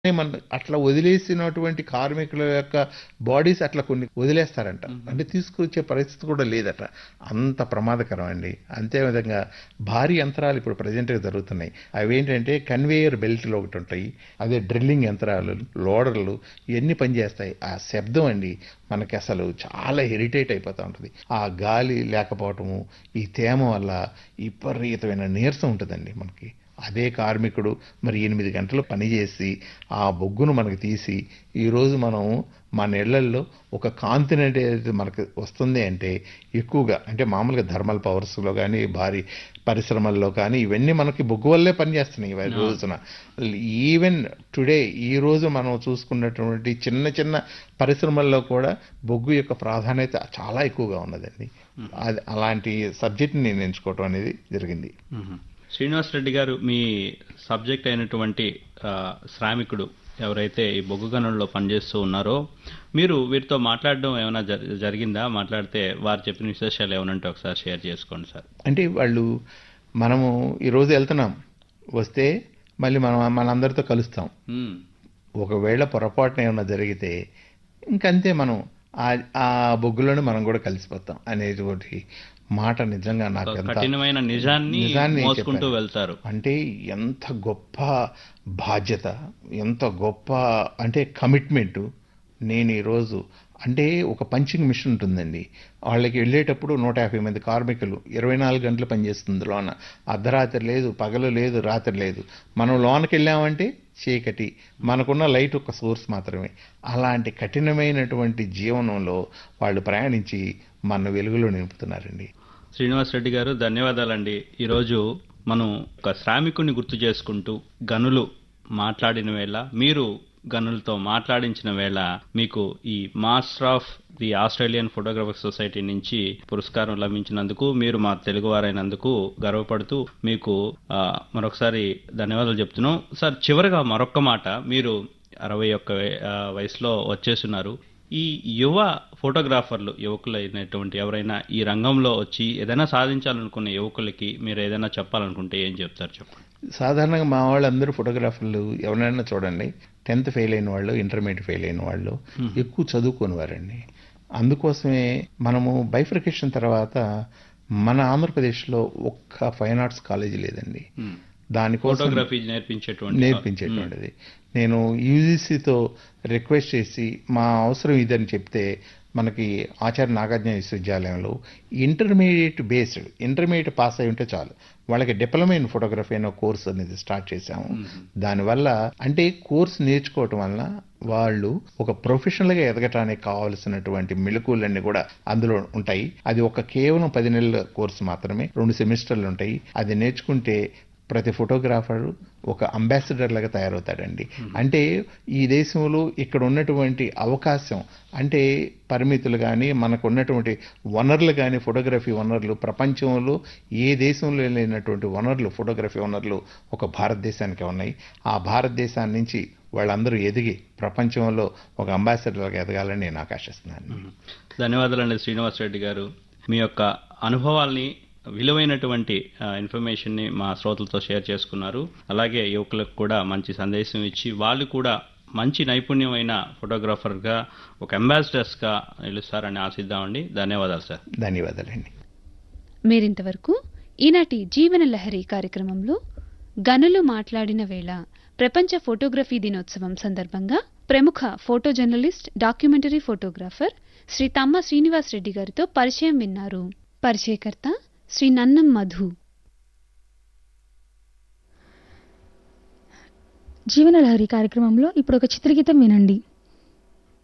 మన అట్లా వదిలేసినటువంటి కార్మికుల యొక్క బాడీస్ అట్లా కొన్ని వదిలేస్తారంట అంటే తీసుకొచ్చే పరిస్థితి కూడా లేదట అంత ప్రమాదకరం అండి అంతేవిధంగా భారీ యంత్రాలు ఇప్పుడు ప్రజెంట్గా జరుగుతున్నాయి అవి ఏంటంటే కన్వేయర్ బెల్ట్లు ఒకటి ఉంటాయి అదే డ్రిల్లింగ్ యంత్రాలు లోడర్లు ఇవన్నీ పనిచేస్తాయి ఆ శబ్దం అండి మనకి అసలు చాలా ఇరిటేట్ అయిపోతూ ఉంటుంది ఆ గాలి లేకపోవటము ఈ తేమ వల్ల విపరీతమైన నీరసం ఉంటుందండి మనకి అదే కార్మికుడు మరి ఎనిమిది గంటలు పనిచేసి ఆ బొగ్గును మనకు తీసి ఈరోజు మనం మన ఇళ్లల్లో ఒక కాంతినెంట్ ఏదైతే మనకు వస్తుంది అంటే ఎక్కువగా అంటే మామూలుగా థర్మల్ పవర్స్లో కానీ భారీ పరిశ్రమల్లో కానీ ఇవన్నీ మనకి బొగ్గు వల్లే పనిచేస్తున్నాయి ఈ రోజున ఈవెన్ టుడే ఈ రోజు మనం చూసుకున్నటువంటి చిన్న చిన్న పరిశ్రమల్లో కూడా బొగ్గు యొక్క ప్రాధాన్యత చాలా ఎక్కువగా ఉన్నదండి అది అలాంటి సబ్జెక్ట్ని నేను ఎంచుకోవటం అనేది జరిగింది శ్రీనివాస్ రెడ్డి గారు మీ సబ్జెక్ట్ అయినటువంటి ఆ, శ్రామికుడు ఎవరైతే ఈ బొగ్గు గనుల్లో పనిచేస్తూ ఉన్నారో మీరు వీరితో మాట్లాడడం ఏమైనా జరి- జరిగిందా మాట్లాడితే వారు చెప్పిన విశేషాలు ఏమైనా ఉంటే ఒకసారి షేర్ చేసుకోండి సార్ అంటే వాళ్ళు మనము ఈరోజు వెళ్తున్నాం వస్తే మళ్ళీ మనం మనందరితో కలుస్తాం మ్మ్. ఒకవేళ పొరపాటున ఏమైనా జరిగితే ఇంకంతే మనం ఆ- ఆ బొగ్గులోనే మనం కూడా కలిసిపోతాం అనేటువంటి మాట నిజంగా నాకు ఎంత కఠినమైన నిజాన్ని నిజాన్ని మోసుకుంటూ చెప్పారు. వెళ్తారు అంటే ఎంత గొప్ప బాధ్యత ఎంత గొప్ప అంటే కమిట్మెంటు నేను ఈరోజు అంటే ఒక పంచింగ్ మిషన్ ఉంటుందండి వాళ్ళకి వెళ్ళేటప్పుడు నూట యాభై మంది కార్మికులు ఇరవై నాలుగు గంటలు పనిచేస్తుంది లోన అర్ధరాత్రి లేదు పగలు లేదు రాత్రి లేదు మనం లోనకి వెళ్ళామంటే చీకటి మనకున్న లైట్ ఒక సోర్స్ మాత్రమే అలాంటి కఠినమైనటువంటి జీవనంలో వాళ్ళు ప్రయాణించి మన వెలుగులో నింపుతున్నారండి శ్రీనివాస్ రెడ్డి గారు ధన్యవాదాలండి ఈరోజు మనం ఒక శ్రామికుని గుర్తు చేసుకుంటూ గనులు మాట్లాడిన వేళ మీరు గనులతో మాట్లాడించిన వేళ మీకు ఈ master of the Australian photographer society నుంచి పురస్కారం లభించినందుకు మీరు మా తెలుగువారైనందుకు గర్వపడుతూ మీకు ఆ, మరొకసారి ధన్యవాదాలు చెప్తున్నాం సార్ చివరిగా మరొక్క మాట మీరు అరవై ఒక్క వే- ఆ, వయసులో వచ్చేస్తున్నారు ఈ యువ ఫోటోగ్రాఫర్లు యువకులు అయినటువంటి ఎవరైనా ఈ రంగంలో వచ్చి ఏదైనా సాధించాలనుకున్న యువకులకి మీరు ఏదైనా చెప్పాలనుకుంటే ఏం చెప్తారు చెప్పండి సాధారణంగా మా వాళ్ళందరూ ఫోటోగ్రాఫర్లు ఎవరైనా చూడండి టెన్త్ ఫెయిల్ అయిన వాళ్ళు ఇంటర్మీడియట్ ఫెయిల్ అయిన వాళ్ళు ఎక్కువ చదువుకొని వారండి అందుకోసమే మనము బైఫర్కేషన్ తర్వాత మన ఆంధ్రప్రదేశ్లో ఒక్క ఫైన్ ఆర్ట్స్ కాలేజీ లేదండి దానికోసం ఫోటోగ్రఫీ నేర్పించేటువంటి నేర్పించేటువంటిది నేను యూజీసీతో రిక్వెస్ట్ చేసి మా అవసరం ఇదని చెప్తే మనకి ఆచార్య నాగార్జున విశ్వవిద్యాలయంలో ఇంటర్మీడియట్ బేస్డ్ ఇంటర్మీడియట్ పాస్ అయి ఉంటే చాలు వాళ్ళకి డిప్లొమా ఇన్ ఫోటోగ్రఫీ అనే కోర్స్ అనేది స్టార్ట్ చేశాము దానివల్ల అంటే కోర్స్ నేర్చుకోవటం వలన వాళ్ళు ఒక ప్రొఫెషనల్గా ఎదగటానికి కావాల్సినటువంటి మెలకువలన్నీ కూడా అందులో ఉంటాయి అది ఒక కేవలం పది నెలల కోర్సు మాత్రమే రెండు సెమిస్టర్లు ఉంటాయి అది నేర్చుకుంటే ప్రతి ఫోటోగ్రాఫర్ ఒక అంబాసిడర్ లాగా తయారవుతాడండి అంటే ఈ దేశంలో ఇక్కడ ఉన్నటువంటి అవకాశం అంటే పరిమితులు కానీ మనకు ఉన్నటువంటి వనరులు కానీ ఫోటోగ్రఫీ వనరులు ప్రపంచంలో ఏ దేశంలో లేనటువంటి వనరులు ఫోటోగ్రఫీ వనరులు ఒక భారతదేశానికి ఉన్నాయి ఆ భారతదేశాన్ని నుంచి వాళ్ళందరూ ఎదిగి ప్రపంచంలో ఒక అంబాసిడర్గా ఎదగాలని నేను ఆకాశిస్తున్నాను ధన్యవాదాలండి శ్రీనివాస్ రెడ్డి గారు మీ యొక్క అనుభవాల్ని విలువైనటువంటి ఆ, ఇన్ఫర్మేషన్ని మా శ్రోతలతో షేర్ చేసుకున్నారు అలాగే యువకులకు కూడా మంచి సందేశం ఇచ్చి వాళ్ళు కూడా మంచి నైపుణ్యమైన ఫోటోగ్రాఫర్గా ఒక అంబాసిడర్స్గా నిలుస్తారని ఆశిద్దామండి ధన్యవాదాలు సార్ ధన్యవాదాలండి మీరింతవరకు ఈనాటి జీవన లహరి కార్యక్రమంలో గనులు మాట్లాడిన వేళ ప్రపంచ ఫోటోగ్రఫీ దినోత్సవం సందర్భంగా ప్రముఖ photo journalist documentary photographer Shri Tamma Srinivas Reddy గారితో పరిచయం విన్నారు పరిచయకర్త శ్రీ నన్నం మధు జీవనలహరి కార్యక్రమంలో ఇప్పుడు ఒక చిత్రగీతం వినండి